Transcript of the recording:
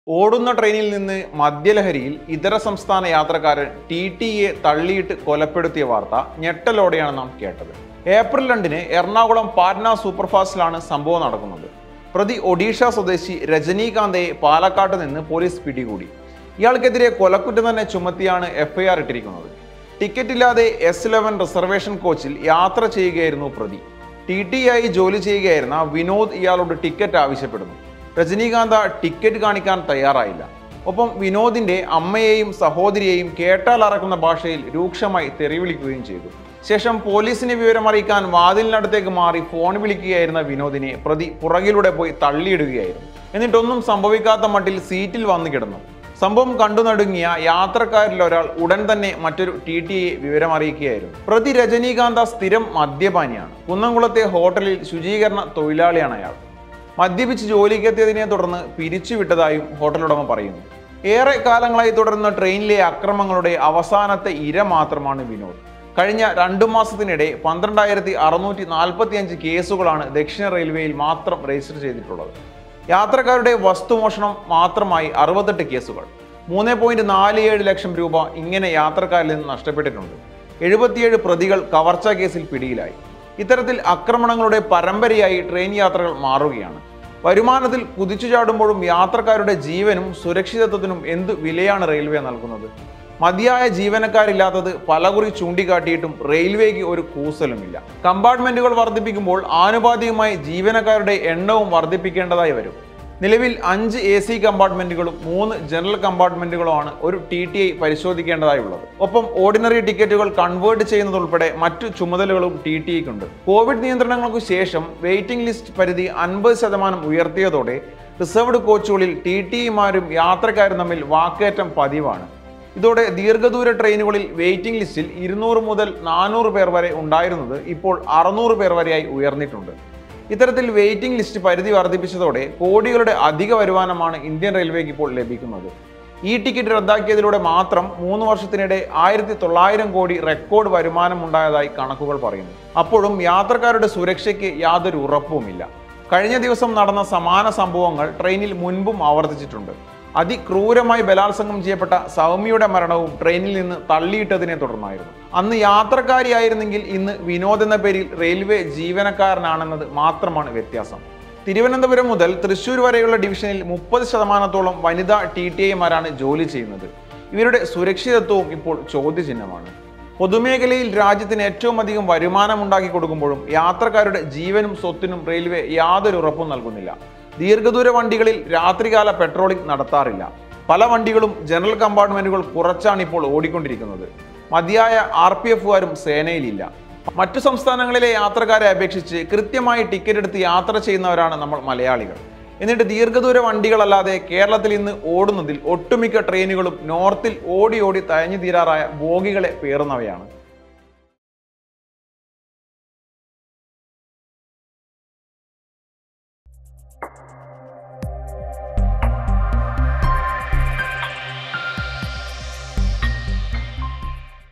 ഓടുന്ന ട്രെയിനിൽ നിന്ന് മദ്യലഹരിയിൽ ഇതര സംസ്ഥാന യാത്രക്കാരൻ ടി ടിയെ തള്ളിയിട്ട് കൊലപ്പെടുത്തിയ വാർത്ത ഞെട്ടലോടെയാണ് നാം കേട്ടത് ഏപ്രിൽ രണ്ടിന് എറണാകുളം പാറ്റ്ന സൂപ്പർഫാസ്റ്റിലാണ് സംഭവം നടക്കുന്നത് പ്രതി ഒഡീഷ സ്വദേശി രജനീകാന്തയെ പാലക്കാട്ട് നിന്ന് പോലീസ് പിടികൂടി ഇയാൾക്കെതിരെ കൊലക്കുറ്റം തന്നെ ചുമത്തിയാണ് എഫ്ഐആർ ഇട്ടിരിക്കുന്നത് ടിക്കറ്റ് ഇല്ലാതെ എസ് ഇലവൻ റിസർവേഷൻ കോച്ചിൽ യാത്ര ചെയ്യുകയായിരുന്നു പ്രതി ടി ടി ആയി ജോലി ചെയ്യുകയായിരുന്ന വിനോദ് ഇയാളോട് ടിക്കറ്റ് ആവശ്യപ്പെടുന്നു രജനീകാന്ത ടിക്കറ്റ് കാണിക്കാൻ തയ്യാറായില്ല ഒപ്പം വിനോദിന്റെ അമ്മയെയും സഹോദരിയെയും കേട്ടാൽ അറക്കുന്ന ഭാഷയിൽ രൂക്ഷമായി തെറിവിളിക്കുകയും ചെയ്തു ശേഷം പോലീസിനെ വിവരം അറിയിക്കാൻ വാതിലിനടുത്തേക്ക് മാറി ഫോൺ വിളിക്കുകയായിരുന്ന വിനോദിനെ പ്രതി പുറകിലൂടെ പോയി തള്ളിയിടുകയായിരുന്നു എന്നിട്ടൊന്നും സംഭവിക്കാത്ത മട്ടിൽ സീറ്റിൽ വന്നു കിടന്നു സംഭവം കണ്ടു നടുങ്ങിയ യാത്രക്കാരിൽ ഒരാൾ ഉടൻ തന്നെ മറ്റൊരു ടി ടിയെ വിവരമറിയിക്കുകയായിരുന്നു പ്രതി രജനീകാന്ത സ്ഥിരം മദ്യപാനിയാണ് കുന്നംകുളത്തെ ഹോട്ടലിൽ ശുചീകരണ തൊഴിലാളിയാണ് അയാൾ മദ്യപിച്ച് ജോലിക്കെത്തിയതിനെ തുടർന്ന് പിരിച്ചുവിട്ടതായും ഹോട്ടൽ ഉടമ പറയുന്നു ഏറെ കാലങ്ങളായി തുടരുന്ന ട്രെയിനിലെ അക്രമങ്ങളുടെ അവസാനത്തെ ഇര മാത്രമാണ് വിനോദ് കഴിഞ്ഞ രണ്ടു മാസത്തിനിടെ പന്ത്രണ്ടായിരത്തി അറുന്നൂറ്റി നാൽപ്പത്തി അഞ്ച് കേസുകളാണ് ദക്ഷിണ റെയിൽവേയിൽ മാത്രം രജിസ്റ്റർ ചെയ്തിട്ടുള്ളത് യാത്രക്കാരുടെ വസ്തുമോഷണം മാത്രമായി അറുപത്തെട്ട് കേസുകൾ മൂന്ന് പോയിന്റ് നാല് ഏഴ് ലക്ഷം രൂപ ഇങ്ങനെ യാത്രക്കാരിൽ നിന്ന് നഷ്ടപ്പെട്ടിട്ടുണ്ട് എഴുപത്തിയേഴ് പ്രതികൾ കവർച്ച കേസിൽ പിടിയിലായി ഇത്തരത്തിൽ ആക്രമണങ്ങളുടെ പരമ്പരയായി ട്രെയിൻ യാത്രകൾ മാറുകയാണ് വരുമാനത്തിൽ കുതിച്ചു ചാടുമ്പോഴും യാത്രക്കാരുടെ ജീവനും സുരക്ഷിതത്വത്തിനും എന്ത് വിലയാണ് റെയിൽവേ നൽകുന്നത് മതിയായ ജീവനക്കാരില്ലാത്തത് പലകുറി ചൂണ്ടിക്കാട്ടിയിട്ടും റെയിൽവേക്ക് ഒരു കൂസലുമില്ല കമ്പാർട്ട്മെന്റുകൾ വർദ്ധിപ്പിക്കുമ്പോൾ ആനുപാതികമായി ജീവനക്കാരുടെ എണ്ണവും വർദ്ധിപ്പിക്കേണ്ടതായി വരും നിലവിൽ അഞ്ച് എ സി കമ്പാർട്ട്മെന്റുകളും മൂന്ന് ജനറൽ കമ്പാർട്ട്മെന്റുകളുമാണ് ഒരു ടി ടി ഐ പരിശോധിക്കേണ്ടതായുള്ളത് ഒപ്പം ഓർഡിനറി ടിക്കറ്റുകൾ കൺവേർട്ട് ചെയ്യുന്നതുൾപ്പെടെ മറ്റു ചുമതലകളും ടി ടി ഐക്കുണ്ട് കോവിഡ് നിയന്ത്രണങ്ങൾക്ക് ശേഷം വെയിറ്റിംഗ് ലിസ്റ്റ് പരിധി അൻപത് ശതമാനം ഉയർത്തിയതോടെ റിസർവ്ഡ് കോച്ചുകളിൽ ടി ടി ഐമാരും യാത്രക്കാരും തമ്മിൽ വാക്കേറ്റം പതിവാണ് ഇതോടെ ദീർഘദൂര ട്രെയിനുകളിൽ വെയിറ്റിംഗ് ലിസ്റ്റിൽ ഇരുന്നൂറ് മുതൽ നാനൂറ് പേർ വരെ ഉണ്ടായിരുന്നത് ഇപ്പോൾ അറുന്നൂറ് പേർ വരെയായി ഉയർന്നിട്ടുണ്ട് ഇത്തരത്തിൽ വെയിറ്റിംഗ് ലിസ്റ്റ് പരിധി വർദ്ധിപ്പിച്ചതോടെ കോടികളുടെ അധിക വരുമാനമാണ് ഇന്ത്യൻ റെയിൽവേക്ക് ഇപ്പോൾ ലഭിക്കുന്നത് ഈ ടിക്കറ്റ് റദ്ദാക്കിയതിലൂടെ മാത്രം മൂന്ന് വർഷത്തിനിടെ ആയിരത്തി തൊള്ളായിരം കോടി റെക്കോർഡ് വരുമാനം ഉണ്ടായതായി കണക്കുകൾ പറയുന്നു അപ്പോഴും യാത്രക്കാരുടെ സുരക്ഷയ്ക്ക് യാതൊരു ഉറപ്പുമില്ല കഴിഞ്ഞ ദിവസം നടന്ന സമാന സംഭവങ്ങൾ ട്രെയിനിൽ മുൻപും ആവർത്തിച്ചിട്ടുണ്ട് അതിക്രൂരമായി ബലാത്സംഗം ചെയ്യപ്പെട്ട സൗമ്യയുടെ മരണവും ട്രെയിനിൽ നിന്ന് തള്ളിയിട്ടതിനെ തുടർന്നായിരുന്നു അന്ന് യാത്രക്കാരിയായിരുന്നെങ്കിൽ ഇന്ന് വിനോദ് എന്ന പേരിൽ റെയിൽവേ ജീവനക്കാരനാണെന്നത് മാത്രമാണ് വ്യത്യാസം തിരുവനന്തപുരം മുതൽ തൃശൂർ വരെയുള്ള ഡിവിഷനിൽ മുപ്പത് ശതമാനത്തോളം വനിതാ ടി ടി ഐമാരാണ് ജോലി ചെയ്യുന്നത് ഇവരുടെ സുരക്ഷിതത്വവും ഇപ്പോൾ ചോദ്യചിഹ്നമാണ് പൊതുമേഖലയിൽ രാജ്യത്തിന് ഏറ്റവും അധികം വരുമാനം ഉണ്ടാക്കി കൊടുക്കുമ്പോഴും യാത്രക്കാരുടെ ജീവനും സ്വത്തിനും റെയിൽവേ യാതൊരു ഉറപ്പും നൽകുന്നില്ല ദീർഘദൂര വണ്ടികളിൽ രാത്രികാല പെട്രോളിംഗ് നടത്താറില്ല പല വണ്ടികളും ജനറൽ കമ്പാർട്ട്മെന്റുകൾ കുറച്ചാണ് ഇപ്പോൾ ഓടിക്കൊണ്ടിരിക്കുന്നത് മതിയായ ആർ പി എഫുകാരും സേനയിലില്ല മറ്റു സംസ്ഥാനങ്ങളിലെ യാത്രക്കാരെ അപേക്ഷിച്ച് കൃത്യമായി ടിക്കറ്റ് എടുത്ത് യാത്ര ചെയ്യുന്നവരാണ് നമ്മൾ മലയാളികൾ എന്നിട്ട് ദീർഘദൂര വണ്ടികളല്ലാതെ കേരളത്തിൽ ഇന്ന് ഓടുന്നതിൽ ഒട്ടുമിക്ക ട്രെയിനുകളും നോർത്തിൽ ഓടി ഓടി തയഞ്ഞു തീരാറായ ബോഗികളെ പേറുന്നവയാണ്